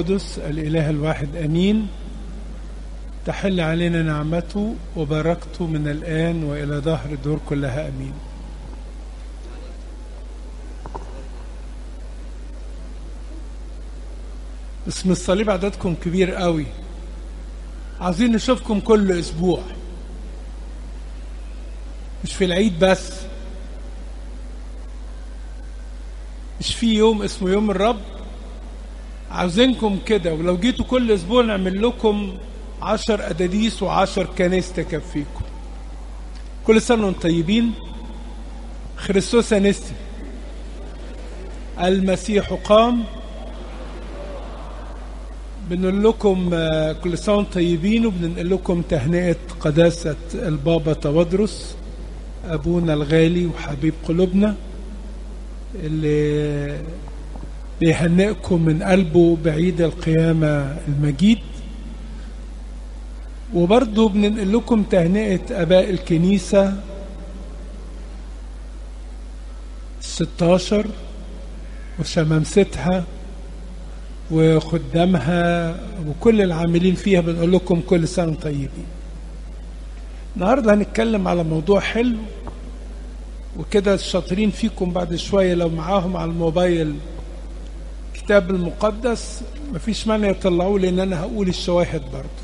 القدس الإله الواحد أمين تحل علينا نعمته وبركته من الآن وإلى ظهر الدور كلها أمين اسم الصليب عددكم كبير قوي عايزين نشوفكم كل أسبوع مش في العيد بس مش في يوم اسمه يوم الرب عاوزينكم كده ولو جيتوا كل اسبوع نعمل لكم عشر أداديس وعشر كنايس تكفيكم كل سنة وانتم طيبين خريستوس أنستي المسيح قام بنقول لكم كل سنة وانتم طيبين وبننقل لكم تهنئة قداسة البابا تودرس أبونا الغالي وحبيب قلوبنا اللي بيهنئكم من قلبه بعيد القيامة المجيد وبرضه بننقل لكم تهنئة آباء الكنيسة الستاشر وشمامستها وخدامها وكل العاملين فيها بنقول لكم كل سنة طيبين النهاردة هنتكلم على موضوع حلو وكده الشاطرين فيكم بعد شوية لو معاهم على الموبايل الكتاب المقدس مفيش مانع يطلعوه لان انا هقول الشواهد برضه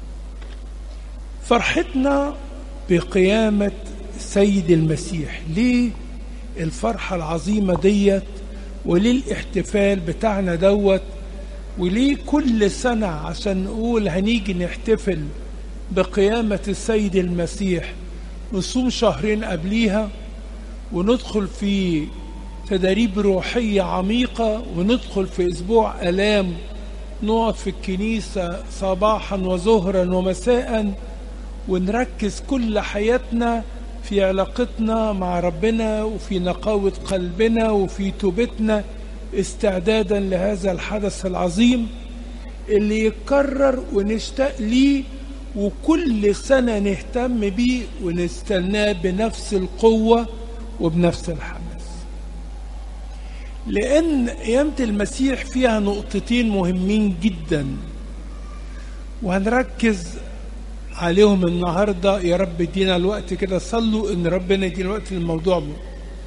فرحتنا بقيامة سيد المسيح ليه الفرحة العظيمة ديت وليه الاحتفال بتاعنا دوت وليه كل سنة عشان نقول هنيجي نحتفل بقيامة السيد المسيح نصوم شهرين قبليها وندخل في تدريب روحية عميقة وندخل في أسبوع ألام نقعد في الكنيسة صباحا وظهرا ومساء ونركز كل حياتنا في علاقتنا مع ربنا وفي نقاوة قلبنا وفي توبتنا استعدادا لهذا الحدث العظيم اللي يتكرر ونشتاق ليه وكل سنة نهتم بيه ونستناه بنفس القوة وبنفس الحماس لأن قيامة المسيح فيها نقطتين مهمين جدا وهنركز عليهم النهاردة يا رب ادينا الوقت كده صلوا ان ربنا يدينا الوقت للموضوع ده.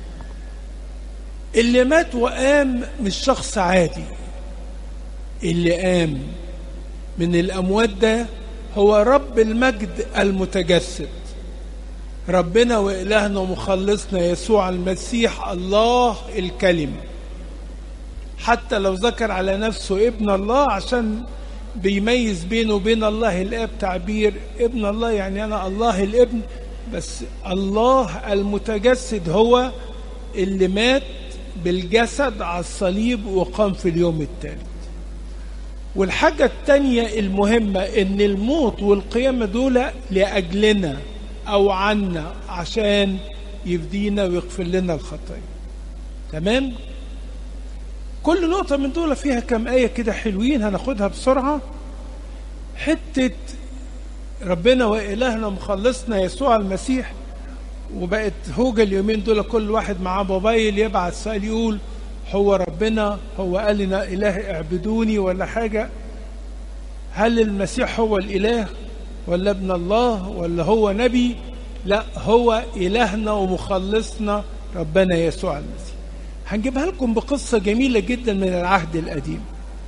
اللي مات وقام مش شخص عادي اللي قام من الأموات ده هو رب المجد المتجسد ربنا وإلهنا ومخلصنا يسوع المسيح الله الكلمه حتى لو ذكر على نفسه ابن الله عشان بيميز بينه وبين الله الاب تعبير ابن الله يعني انا الله الابن بس الله المتجسد هو اللي مات بالجسد على الصليب وقام في اليوم الثالث والحاجة التانية المهمة ان الموت والقيامة دول لأجلنا او عنا عشان يفدينا ويغفر لنا الخطايا تمام؟ كل نقطة من دول فيها كم آية كده حلوين هناخدها بسرعة حتة ربنا وإلهنا مخلصنا يسوع المسيح وبقت هوجة اليومين دول كل واحد معاه موبايل يبعت سؤال يقول هو ربنا هو قال لنا إله اعبدوني ولا حاجة هل المسيح هو الإله ولا ابن الله ولا هو نبي لا هو إلهنا ومخلصنا ربنا يسوع المسيح هنجيبها لكم بقصة جميلة جدا من العهد القديم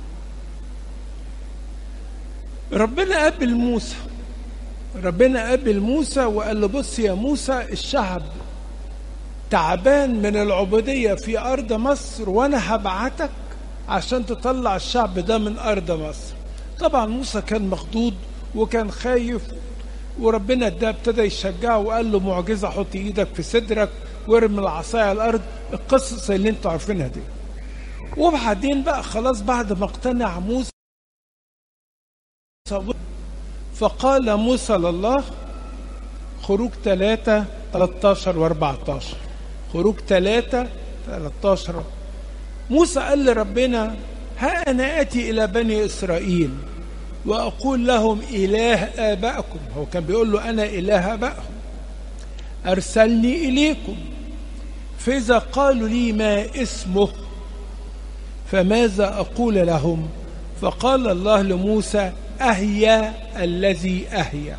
ربنا قابل موسى ربنا قابل موسى وقال له بص يا موسى الشعب تعبان من العبودية في أرض مصر وأنا هبعتك عشان تطلع الشعب ده من أرض مصر طبعا موسى كان مخضوض وكان خايف وربنا ده ابتدى يشجعه وقال له معجزة حط ايدك في صدرك وارمي العصاية على الأرض القصص اللي انتوا عارفينها دي وبعدين بقى خلاص بعد ما اقتنع موسى فقال موسى لله خروج 3 13 و 14 خروج 3 13 موسى قال لربنا ها أنا آتي إلى بني إسرائيل وأقول لهم إله آبائكم هو كان بيقول له أنا إله آبائهم أرسلني إليكم فإذا قالوا لي ما اسمه فماذا أقول لهم فقال الله لموسى أهيا الذي أهيا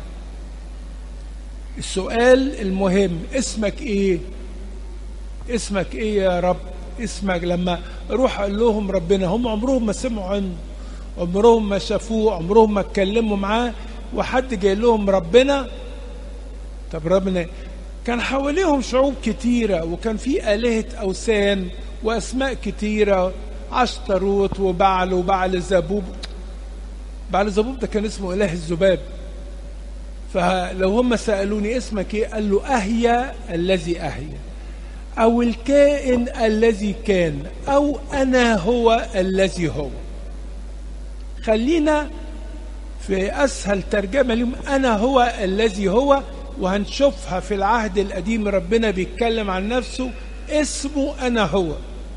السؤال المهم اسمك ايه اسمك ايه يا رب اسمك لما روح قال لهم ربنا هم عمرهم ما سمعوا عنه عمرهم ما شافوه عمرهم ما اتكلموا معاه وحد جاي لهم ربنا طب ربنا كان حواليهم شعوب كتيرة وكان في آلهة أوثان وأسماء كتيرة عشتروت وبعل وبعل زبوب بعل زبوب ده كان اسمه إله الذباب فلو هم سألوني اسمك ايه قال له أهيا الذي أهيا أو الكائن الذي كان أو أنا هو الذي هو خلينا في أسهل ترجمة لهم أنا هو الذي هو وهنشوفها في العهد القديم ربنا بيتكلم عن نفسه اسمه أنا هو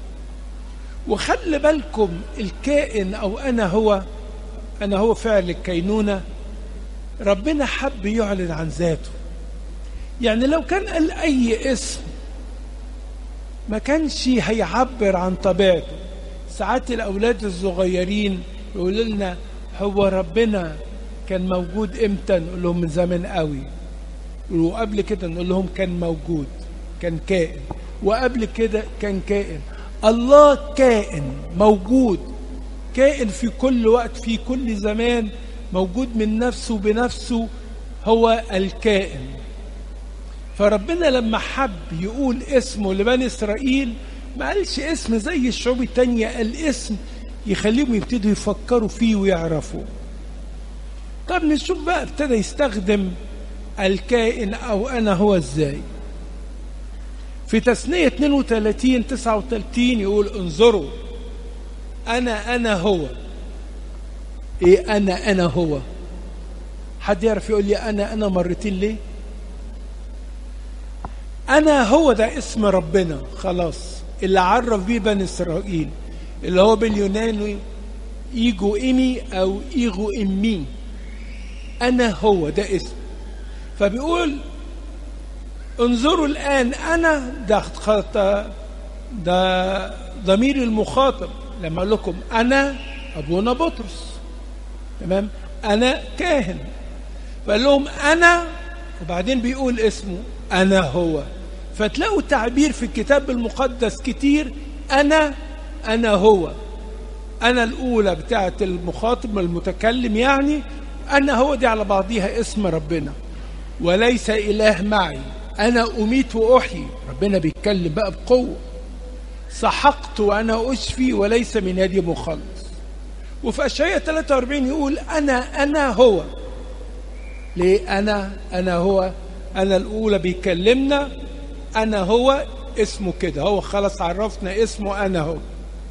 وخلي بالكم الكائن أو أنا هو أنا هو فعل الكينونة ربنا حب يعلن عن ذاته يعني لو كان قال أي اسم ما كانش هيعبر عن طبيعته ساعات الأولاد الصغيرين يقولوا لنا هو ربنا كان موجود امتى نقول لهم من زمان قوي وقبل كده نقول لهم كان موجود كان كائن وقبل كده كان كائن الله كائن موجود كائن في كل وقت في كل زمان موجود من نفسه بنفسه هو الكائن فربنا لما حب يقول اسمه لبني اسرائيل ما قالش اسم زي الشعوب التانية قال اسم يخليهم يبتدوا يفكروا فيه ويعرفوا طب نشوف بقى ابتدى يستخدم الكائن او انا هو ازاي في تثنية 32 39 يقول انظروا انا انا هو ايه انا انا هو حد يعرف يقول لي انا انا مرتين ليه انا هو ده اسم ربنا خلاص اللي عرف بيه بني اسرائيل اللي هو باليوناني ايجو ايمي او ايجو امي انا هو ده اسم فبيقول انظروا الان انا ده خط ده ضمير المخاطب لما اقول لكم انا ابونا بطرس تمام انا كاهن فقال لهم انا وبعدين بيقول اسمه انا هو فتلاقوا تعبير في الكتاب المقدس كتير انا انا هو انا الاولى بتاعه المخاطب المتكلم يعني انا هو دي على بعضيها اسم ربنا وليس اله معي انا اميت واحيي ربنا بيتكلم بقى بقوه سحقت وانا اشفي وليس من يدي مخلص وفي اشعياء 43 يقول انا انا هو ليه انا انا هو انا الاولى بيكلمنا انا هو اسمه كده هو خلاص عرفنا اسمه انا هو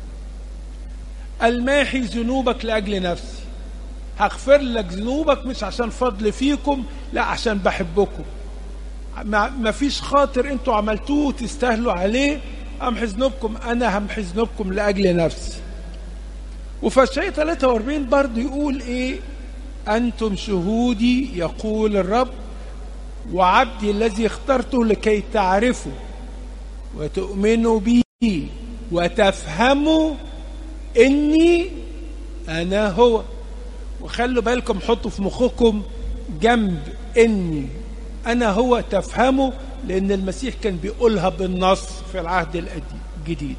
الماحي ذنوبك لاجل نفسي هغفر لك ذنوبك مش عشان فضل فيكم لا عشان بحبكم ما فيش خاطر انتوا عملتوه تستاهلوا عليه امحي ذنوبكم انا همحي ذنوبكم لاجل نفسي وفي اشعياء 43 برضه يقول ايه انتم شهودي يقول الرب وعبدي الذي اخترته لكي تعرفوا وتؤمنوا بي وتفهموا اني انا هو وخلوا بالكم حطوا في مخكم جنب اني انا هو تفهموا لان المسيح كان بيقولها بالنص في العهد الجديد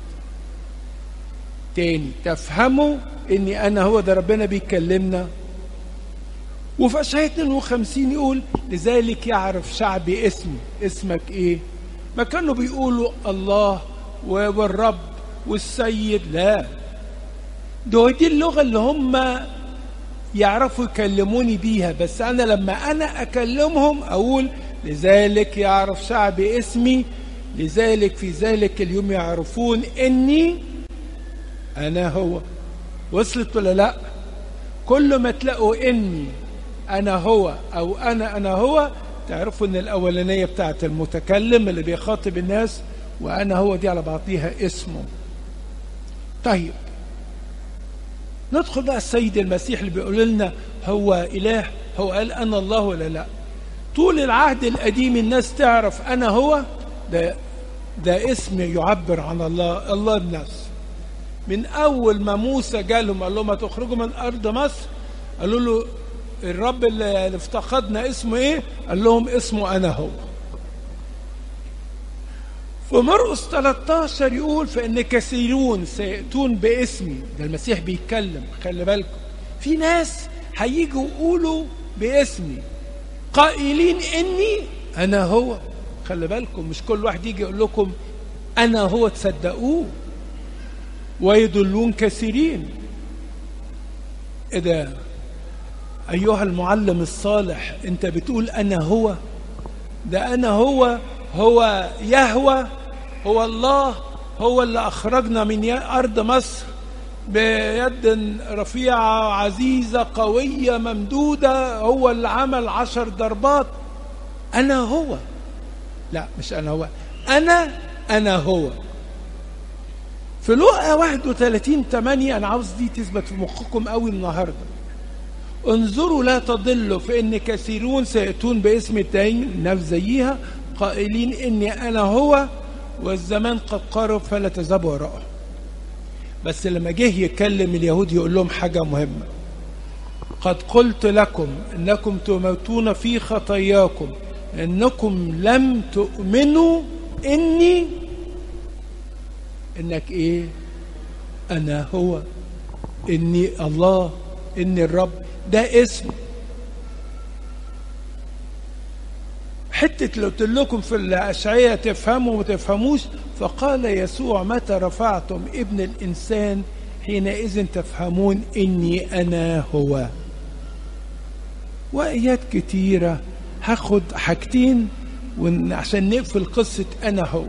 تاني تفهموا اني انا هو ده ربنا بيكلمنا وفي اشعياء 52 يقول لذلك يعرف شعبي اسمي اسمك ايه ما كانوا بيقولوا الله والرب والسيد لا ده دي اللغه اللي هم يعرفوا يكلموني بيها بس انا لما انا اكلمهم اقول لذلك يعرف شعبي اسمي لذلك في ذلك اليوم يعرفون اني انا هو وصلت ولا لا كل ما تلاقوا اني انا هو او انا انا هو تعرفوا ان الاولانيه بتاعت المتكلم اللي بيخاطب الناس وانا هو دي على بعضيها اسمه طيب ندخل بقى السيد المسيح اللي بيقول لنا هو اله هو قال انا الله ولا لا طول العهد القديم الناس تعرف انا هو ده ده اسم يعبر عن الله الله بنفسه من اول ما موسى جالهم قال لهم هتخرجوا من ارض مصر قالوا له الرب اللي افتقدنا اسمه ايه قال لهم اسمه انا هو في مرقس 13 يقول فان كثيرون سياتون باسمي ده المسيح بيتكلم خلي بالكم في ناس هيجوا يقولوا باسمي قائلين اني انا هو خلي بالكم مش كل واحد يجي يقول لكم انا هو تصدقوه ويضلون كثيرين ايه ده ايها المعلم الصالح انت بتقول انا هو ده انا هو هو يهوى هو الله هو اللي اخرجنا من ارض مصر بيد رفيعة عزيزة قوية ممدودة هو اللي عمل عشر ضربات أنا هو لا مش أنا هو أنا أنا هو في لقا 31 8 أنا عاوز دي تثبت في مخكم قوي النهاردة انظروا لا تضلوا فإن كثيرون سيأتون باسم تاني نفس زيها قائلين إني أنا هو والزمان قد قرب فلا تذهبوا وراءه بس لما جه يكلم اليهود يقول لهم حاجة مهمة قد قلت لكم انكم تموتون في خطاياكم انكم لم تؤمنوا اني انك ايه انا هو اني الله اني الرب ده اسم حتة لو قلت لكم في الأشعية تفهموا وما تفهموش فقال يسوع متى رفعتم ابن الإنسان حينئذ تفهمون إني أنا هو وآيات كتيرة هاخد حاجتين عشان نقفل قصة أنا هو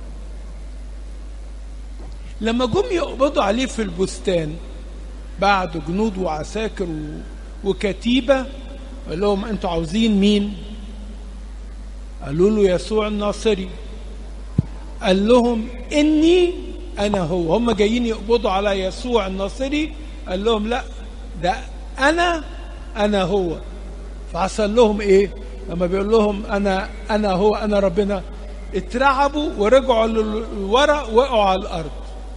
لما جم يقبضوا عليه في البستان بعد جنود وعساكر وكتيبة قال لهم أنتوا عاوزين مين؟ قالوا له يسوع الناصري قال لهم اني انا هو هم جايين يقبضوا على يسوع الناصري قال لهم لا ده انا انا هو فحصل لهم ايه لما بيقول لهم انا انا هو انا ربنا اترعبوا ورجعوا للورا وقعوا على الارض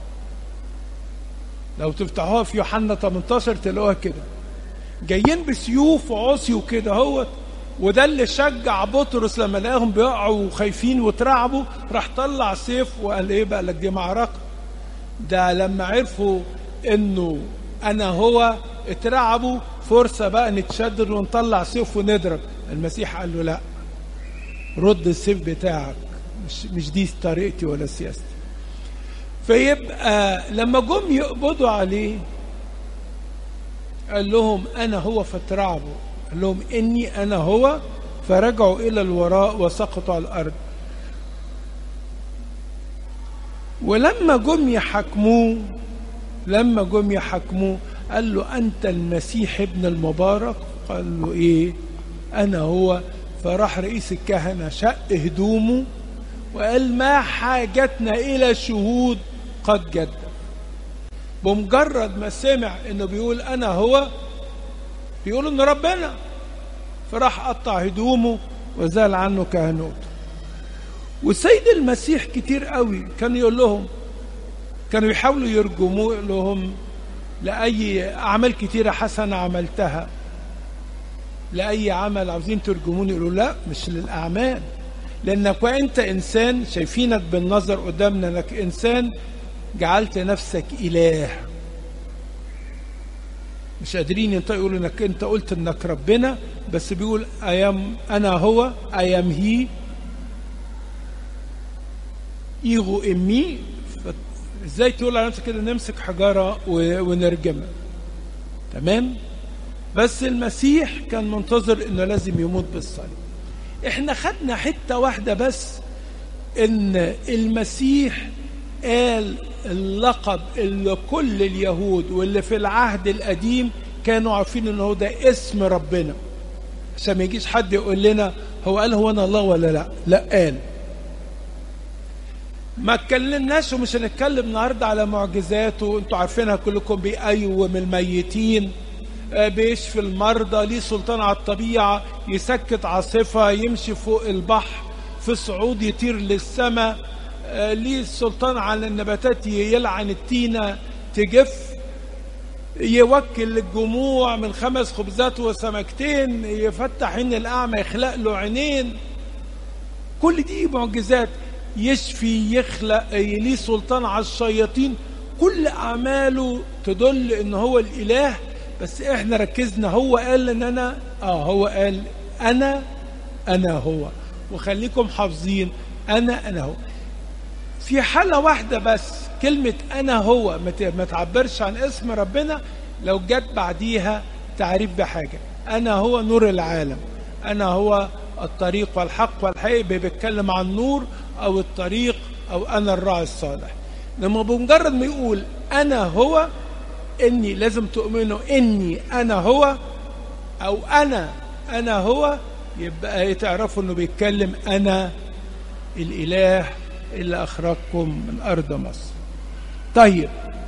لو تفتحوها في يوحنا 18 تلاقوها كده جايين بسيوف وعصي وكده هوت وده اللي شجع بطرس لما لقاهم بيقعوا وخايفين وترعبوا راح طلع سيف وقال ايه بقى لك دي معركه ده لما عرفوا انه انا هو اترعبوا فرصه بقى نتشدد ونطلع سيف ونضرب المسيح قال له لا رد السيف بتاعك مش مش دي طريقتي ولا سياستي فيبقى لما جم يقبضوا عليه قال لهم انا هو فترعبوا قال لهم إني أنا هو فرجعوا إلى الوراء وسقطوا على الأرض ولما جم يحاكموه لما جم يحاكموه قال له أنت المسيح ابن المبارك قال له إيه أنا هو فراح رئيس الكهنة شق هدومه وقال ما حاجتنا إلى شهود قد جد بمجرد ما سمع انه بيقول انا هو بيقول ان ربنا فراح قطع هدومه وزال عنه كهنوته والسيد المسيح كتير قوي كان يقول لهم كانوا يحاولوا يرجموه لهم لأي أعمال كتيرة حسنة عملتها لأي عمل عاوزين ترجموني يقولوا لا مش للأعمال لأنك وأنت إنسان شايفينك بالنظر قدامنا إنك إنسان جعلت نفسك إله مش قادرين ينطقوا يقولوا انك انت قلت انك ربنا بس بيقول ايام انا هو ايام هي ايغو امي ازاي تقول على نفسك كده نمسك حجاره ونرجمها تمام بس المسيح كان منتظر انه لازم يموت بالصليب احنا خدنا حته واحده بس ان المسيح قال اللقب اللي كل اليهود واللي في العهد القديم كانوا عارفين ان هو ده اسم ربنا عشان ما يجيش حد يقول لنا هو قال هو انا الله ولا لا لا قال ما اتكلمناش ومش هنتكلم النهارده على معجزاته انتوا عارفينها كلكم بيقيم الميتين بيشفي المرضى ليه سلطان على الطبيعه يسكت عاصفه يمشي فوق البحر في صعود يطير للسماء ليه السلطان على النباتات يلعن التينة تجف يوكل الجموع من خمس خبزات وسمكتين يفتح عين الأعمى يخلق له عينين كل دي معجزات يشفي يخلق ليه سلطان على الشياطين كل أعماله تدل إن هو الإله بس إحنا ركزنا هو قال إن أنا آه هو قال أنا أنا هو وخليكم حافظين أنا أنا هو في حالة واحدة بس كلمة أنا هو ما تعبرش عن اسم ربنا لو جت بعديها تعريف بحاجة أنا هو نور العالم أنا هو الطريق والحق والحقيقة بيتكلم عن نور أو الطريق أو أنا الراعي الصالح لما بمجرد ما يقول أنا هو إني لازم تؤمنوا إني أنا هو أو أنا أنا هو يبقى تعرفوا إنه بيتكلم أنا الإله اللي أخرجكم من أرض مصر طيب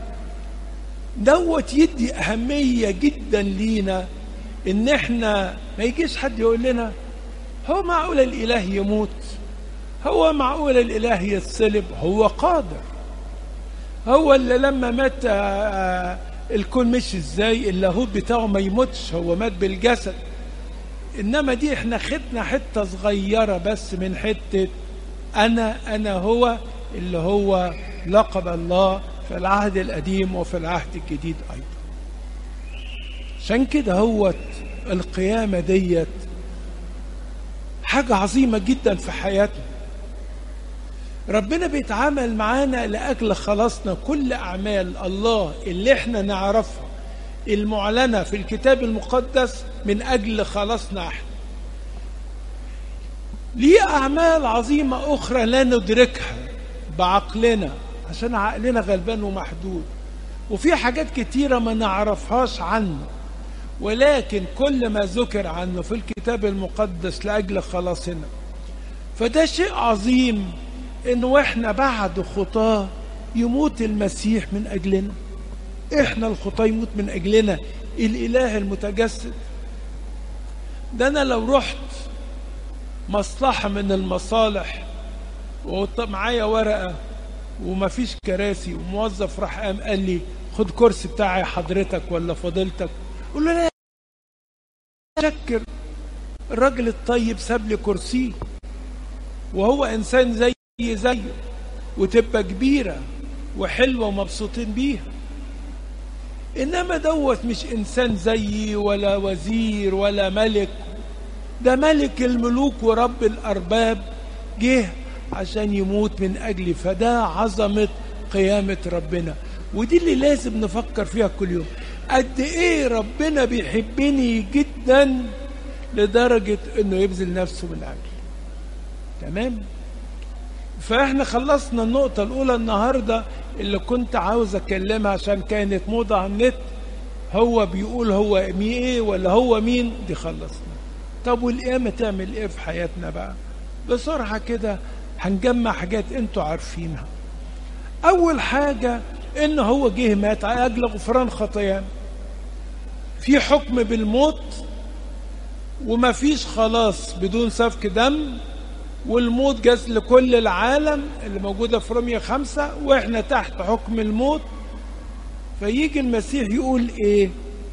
دوت يدي أهمية جدا لينا إن إحنا ما يجيش حد يقول لنا هو معقول الإله يموت هو معقول الإله يتصلب هو قادر هو اللي لما مات الكون مش ازاي اللاهوت بتاعه ما يموتش هو مات بالجسد انما دي احنا خدنا حته صغيره بس من حته انا انا هو اللي هو لقب الله في العهد القديم وفي العهد الجديد ايضا عشان كده هوت القيامه ديت حاجه عظيمه جدا في حياتنا ربنا بيتعامل معانا لاجل خلاصنا كل اعمال الله اللي احنا نعرفها المعلنه في الكتاب المقدس من اجل خلاصنا احنا ليه اعمال عظيمه اخرى لا ندركها بعقلنا عشان عقلنا غلبان ومحدود وفي حاجات كتيره ما نعرفهاش عنه ولكن كل ما ذكر عنه في الكتاب المقدس لاجل خلاصنا فده شيء عظيم ان واحنا بعد خطاه يموت المسيح من اجلنا احنا الخطاه يموت من اجلنا الاله المتجسد ده انا لو رحت مصلحة من المصالح ومعايا ورقة ومفيش كراسي وموظف راح قام قال لي خد كرسي بتاعي حضرتك ولا فضيلتك قول له لا شكر الراجل الطيب ساب لي كرسيه وهو انسان زي زيه وتبقى كبيره وحلوه ومبسوطين بيها انما دوت مش انسان زيي ولا وزير ولا ملك ده ملك الملوك ورب الارباب جه عشان يموت من اجلي فده عظمه قيامه ربنا ودي اللي لازم نفكر فيها كل يوم قد ايه ربنا بيحبني جدا لدرجه انه يبذل نفسه من اجلي تمام فاحنا خلصنا النقطه الاولى النهارده اللي كنت عاوز اكلمها عشان كانت موضه على النت هو بيقول هو مي ايه ولا هو مين دي خلصنا طب والقيامه تعمل ايه في حياتنا بقى بسرعه كده هنجمع حاجات انتوا عارفينها اول حاجه ان هو جه مات على اجل غفران خطايانا في حكم بالموت وما فيش خلاص بدون سفك دم والموت جاز لكل العالم اللي موجودة في رومية خمسة واحنا تحت حكم الموت فيجي المسيح يقول ايه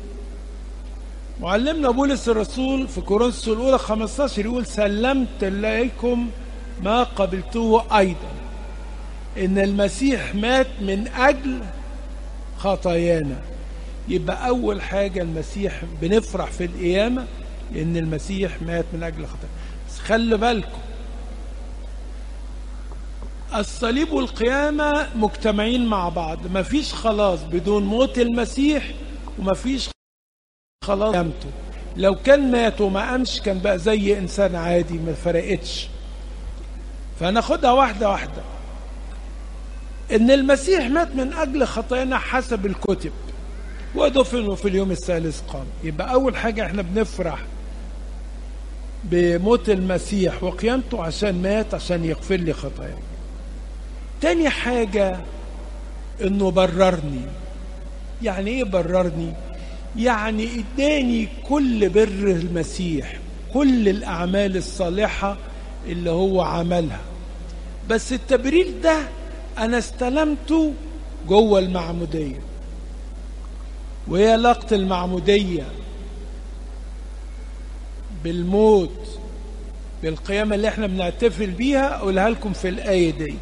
معلمنا بولس الرسول في كورنثوس الاولى 15 يقول سلمت اليكم ما قبلته ايضا ان المسيح مات من اجل خطايانا يبقى اول حاجه المسيح بنفرح في القيامه لان المسيح مات من اجل خطايانا بس خلي بالكم الصليب والقيامة مجتمعين مع بعض مفيش خلاص بدون موت المسيح ومفيش خلاص قيامته لو كان مات وما قامش كان بقى زي إنسان عادي ما فرقتش فناخدها واحدة واحدة إن المسيح مات من أجل خطايانا حسب الكتب ودفن في اليوم الثالث قام يبقى أول حاجة إحنا بنفرح بموت المسيح وقيامته عشان مات عشان يغفر لي خطاياي تاني حاجة انه بررني يعني ايه بررني يعني اداني كل بر المسيح كل الاعمال الصالحة اللي هو عملها بس التبرير ده انا استلمته جوه المعمودية وهي علاقة المعمودية بالموت بالقيامة اللي احنا بنحتفل بيها أقولها لكم في الآية دي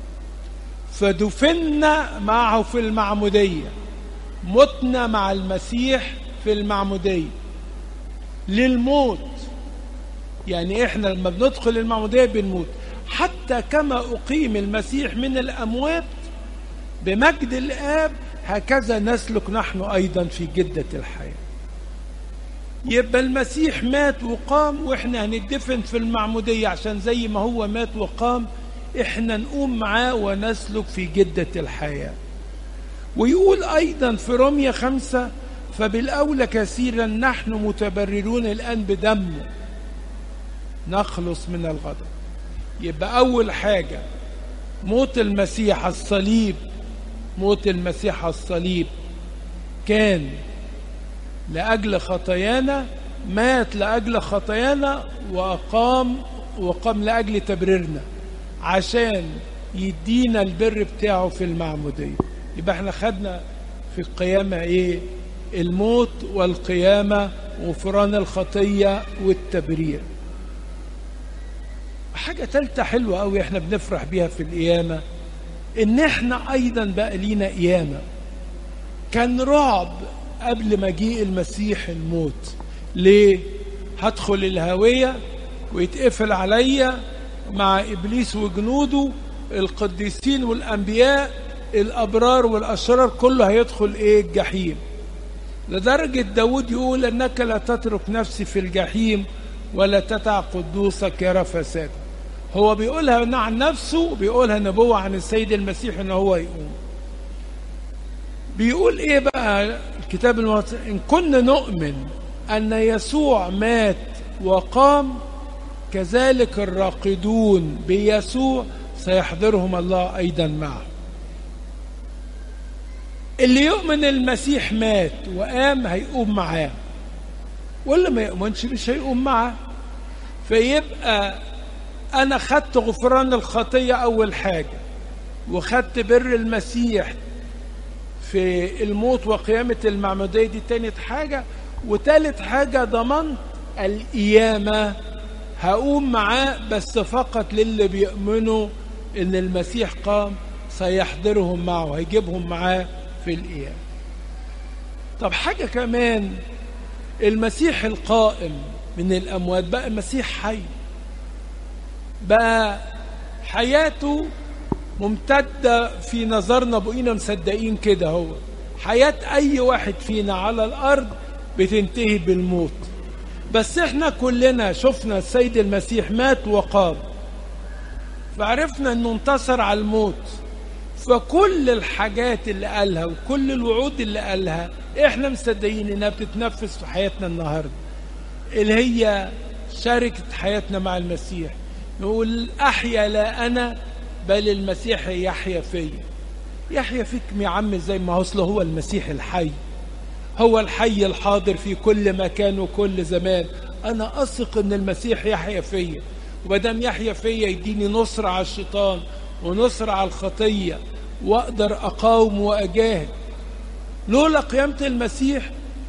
فدفنا معه في المعمودية متنا مع المسيح في المعمودية للموت يعني احنا لما بندخل المعمودية بنموت حتى كما أقيم المسيح من الأموات بمجد الآب هكذا نسلك نحن أيضا في جدة الحياة يبقى المسيح مات وقام واحنا هندفن في المعمودية عشان زي ما هو مات وقام احنا نقوم معاه ونسلك في جدة الحياة ويقول أيضا في رومية خمسة فبالأولى كثيرا نحن متبررون الآن بدمه نخلص من الغضب يبقى أول حاجة موت المسيح الصليب موت المسيح الصليب كان لأجل خطايانا مات لأجل خطايانا وأقام وقام لأجل تبريرنا عشان يدينا البر بتاعه في المعمودية يبقى احنا خدنا في القيامة ايه الموت والقيامة وفران الخطية والتبرير حاجة تالتة حلوة قوي احنا بنفرح بيها في القيامة ان احنا ايضا بقى لينا قيامة كان رعب قبل مجيء المسيح الموت ليه هدخل الهوية ويتقفل عليا مع ابليس وجنوده القديسين والانبياء الابرار والاشرار كله هيدخل ايه الجحيم لدرجة داود يقول انك لا تترك نفسي في الجحيم ولا تتع قدوسك يرى فساد هو بيقولها عن نفسه بيقولها نبوة عن السيد المسيح ان هو يقوم بيقول ايه بقى الكتاب المقدس ان كنا نؤمن ان يسوع مات وقام كذلك الراقدون بيسوع سيحضرهم الله ايضا معه اللي يؤمن المسيح مات وقام هيقوم معاه واللي ما يؤمنش مش هيقوم معاه فيبقى انا خدت غفران الخطيه اول حاجه وخدت بر المسيح في الموت وقيامه المعموديه دي تانيت حاجه وتالت حاجه ضمنت القيامه هقوم معاه بس فقط للي بيؤمنوا ان المسيح قام سيحضرهم معه هيجيبهم معاه في القيامه طب حاجه كمان المسيح القائم من الاموات بقى المسيح حي بقى حياته ممتدة في نظرنا بقينا مصدقين كده هو حياة أي واحد فينا على الأرض بتنتهي بالموت بس احنا كلنا شفنا السيد المسيح مات وقام فعرفنا انه انتصر على الموت فكل الحاجات اللي قالها وكل الوعود اللي قالها احنا مصدقين انها بتتنفذ في حياتنا النهارده اللي هي شركة حياتنا مع المسيح نقول أحيا لا أنا بل المسيح يحيا فيا يحيا فيك يا عم زي ما هو هو المسيح الحي هو الحي الحاضر في كل مكان وكل زمان أنا أثق إن المسيح يحيا فيا ومادام يحيا فيا يديني نصر على الشيطان ونصر على الخطية وأقدر أقاوم وأجاهد لولا قيامة المسيح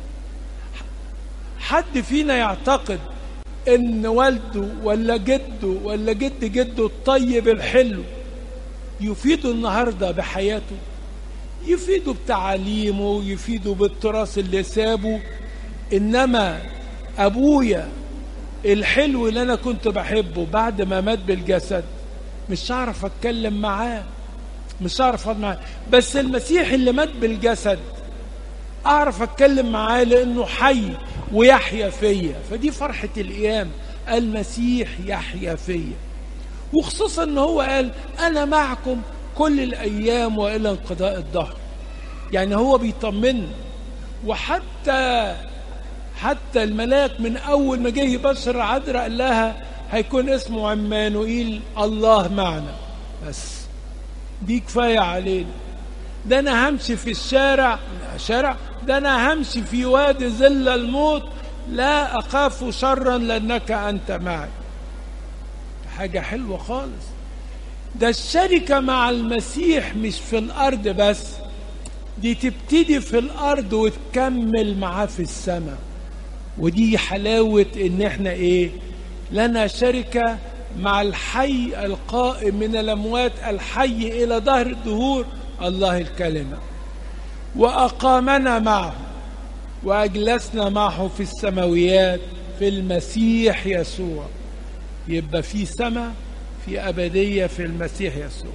حد فينا يعتقد ان والده ولا جده ولا جد جده الطيب الحلو يفيده النهارده بحياته يفيده بتعاليمه يفيده بالتراث اللي سابه انما ابويا الحلو اللي انا كنت بحبه بعد ما مات بالجسد مش هعرف اتكلم معاه مش هعرف اقعد معاه بس المسيح اللي مات بالجسد اعرف اتكلم معاه لانه حي ويحيا فيا فدي فرحة القيام المسيح يحيا فيا وخصوصا ان هو قال انا معكم كل الايام والى انقضاء الدهر يعني هو بيطمنا وحتى حتى الملاك من اول ما جه يبشر عذراء قال لها هيكون اسمه عمانوئيل الله معنا بس دي كفايه علينا ده انا همشي في الشارع شارع ده انا همشي في وادي ظل الموت لا اخاف شرا لانك انت معي حاجه حلوه خالص ده الشركه مع المسيح مش في الارض بس دي تبتدي في الارض وتكمل معاه في السماء ودي حلاوة ان احنا ايه لنا شركة مع الحي القائم من الاموات الحي الى ظهر الدهور الله الكلمة واقامنا معه واجلسنا معه في السماويات في المسيح يسوع يبقى في سماء في ابديه في المسيح يسوع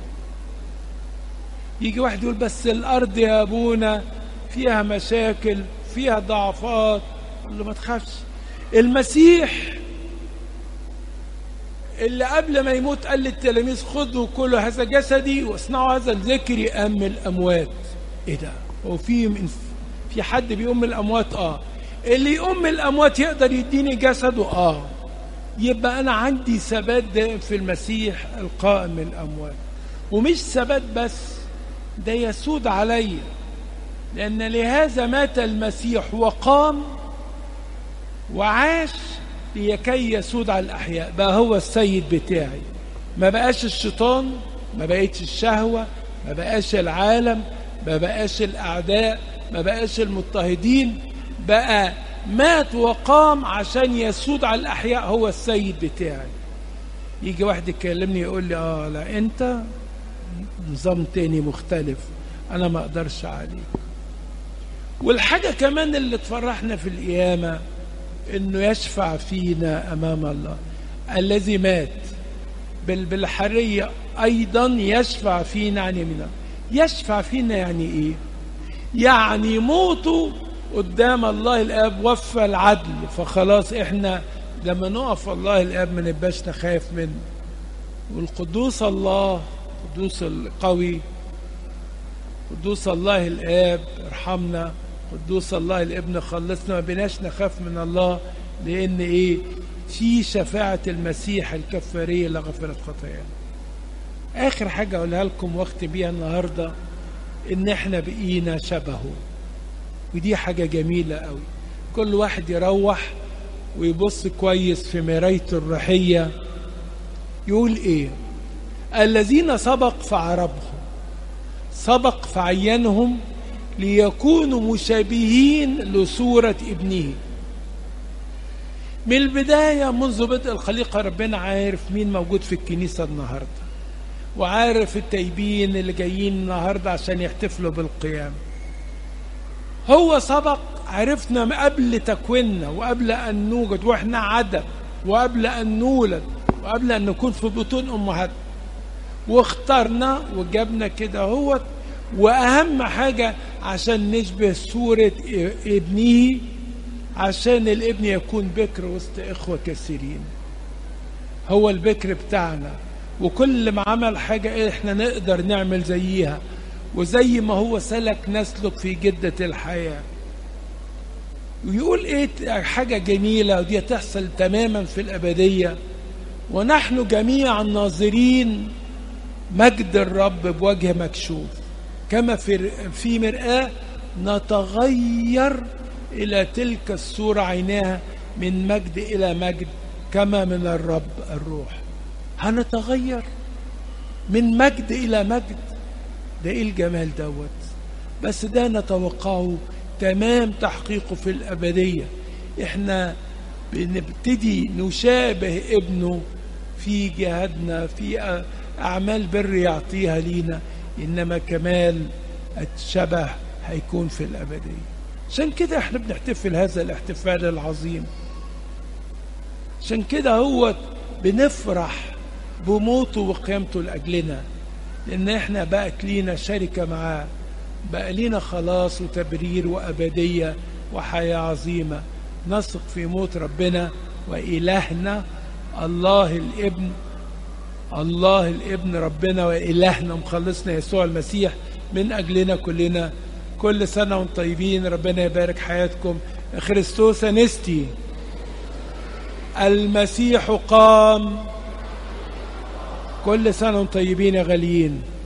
يجي واحد يقول بس الارض يا ابونا فيها مشاكل فيها ضعفات اقول له ما تخافش المسيح اللي قبل ما يموت قال للتلاميذ خذوا كل هذا جسدي واصنعوا هذا الذكر يأم الاموات ايه ده هو في في حد بيقوم الاموات اه اللي يقوم الاموات يقدر يديني جسده اه يبقى انا عندي ثبات دائم في المسيح القائم من الاموات ومش ثبات بس ده يسود علي لان لهذا مات المسيح وقام وعاش لكي يسود على الاحياء بقى هو السيد بتاعي ما بقاش الشيطان ما بقتش الشهوه ما بقاش العالم ما بقاش الاعداء ما بقاش المضطهدين بقى مات وقام عشان يسود على الاحياء هو السيد بتاعي يجي واحد يكلمني يقول لي اه لا انت نظام تاني مختلف انا ما اقدرش عليك والحاجة كمان اللي تفرحنا في القيامة انه يشفع فينا امام الله الذي مات بل بالحرية ايضا يشفع فينا عن يمينه يشفع فينا يعني ايه يعني موته قدام الله الاب وفى العدل فخلاص احنا لما نقف الله الاب ما نبقاش نخاف منه والقدوس الله قدوس القوي قدوس الله الاب ارحمنا قدوس الله الابن خلصنا ما بناش نخاف من الله لان ايه في شفاعة المسيح الكفارية لغفرة خطايانا اخر حاجة اقولها لكم واختم بيها النهاردة ان احنا بقينا شبهه ودي حاجة جميلة قوي كل واحد يروح ويبص كويس في مرايته الروحية يقول ايه الذين سبق فعربهم سبق فعينهم ليكونوا مشابهين لصورة ابنه من البداية منذ بدء الخليقة ربنا عارف مين موجود في الكنيسة النهاردة وعارف التايبين اللي جايين النهاردة عشان يحتفلوا بالقيامة هو سبق عرفنا قبل تكويننا وقبل أن نوجد وإحنا عدم وقبل أن نولد وقبل أن نكون في بطون أمهاتنا واخترنا وجابنا كده هو وأهم حاجة عشان نشبه صورة ابنه عشان الابن يكون بكر وسط إخوة كثيرين هو البكر بتاعنا وكل ما عمل حاجة إيه إحنا نقدر نعمل زيها وزي ما هو سلك نسلك في جدة الحياة ويقول ايه حاجة جميلة ودي تحصل تماما في الأبدية ونحن جميعا ناظرين مجد الرب بوجه مكشوف كما في في مرآة نتغير إلى تلك الصورة عيناها من مجد إلى مجد كما من الرب الروح هنتغير من مجد إلى مجد ده ايه الجمال دوت بس ده نتوقعه تمام تحقيقه في الأبدية احنا بنبتدي نشابه ابنه في جهادنا في أعمال بر يعطيها لينا إنما كمال الشبه هيكون في الأبدية عشان كده احنا بنحتفل هذا الاحتفال العظيم عشان كده هو بنفرح بموته وقيامته لأجلنا لأن احنا بقت لينا شركة معاه بقى لينا خلاص وتبرير وأبدية وحياة عظيمة نثق في موت ربنا وإلهنا الله الابن الله الابن ربنا وإلهنا مخلصنا يسوع المسيح من أجلنا كلنا كل سنة وانتم طيبين ربنا يبارك حياتكم خريستوس نستي المسيح قام كل سنة وانتم طيبين يا غاليين